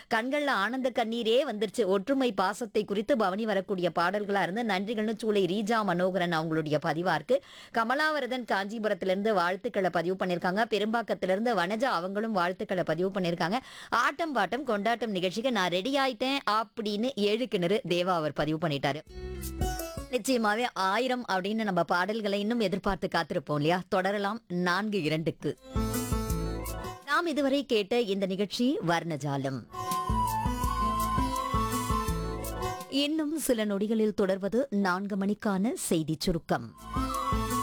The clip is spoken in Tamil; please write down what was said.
கண்கள்ல ஆனந்த கண்ணீரே வந்துருச்சு ஒற்றுமை பாசத்தை குறித்து பவனி வரக்கூடிய பாடல்களா இருந்து நன்றிகள்னு சூளை ரீஜா மனோகரன் அவங்களுடைய பதிவா இருக்கு கமலாவரதன் காஞ்சிபுரத்திலிருந்து வாழ்த்துக்களை பதிவு பண்ணியிருக்காங்க பெரும்பாக்கத்திலிருந்து வனஜா அவங்களும் வாழ்த்துக்களை பதிவு பண்ணியிருக்காங்க ஆட்டம் பாட்டம் கொண்டாட்டம் நிகழ்ச்சிக்கு நான் ரெடி ஆயிட்டேன் அப்படின்னு ஏழு கிணறு தேவா அவர் பதிவு பண்ணிட்டாரு நிச்சயமாவே ஆயிரம் அப்படின்னு நம்ம பாடல்களை இன்னும் எதிர்பார்த்து காத்திருப்போம் இல்லையா தொடரலாம் நான்கு இரண்டுக்கு நாம் இதுவரை கேட்ட இந்த நிகழ்ச்சி வர்ணஜாலம் இன்னும் சில நொடிகளில் தொடர்வது நான்கு மணிக்கான செய்தி சுருக்கம்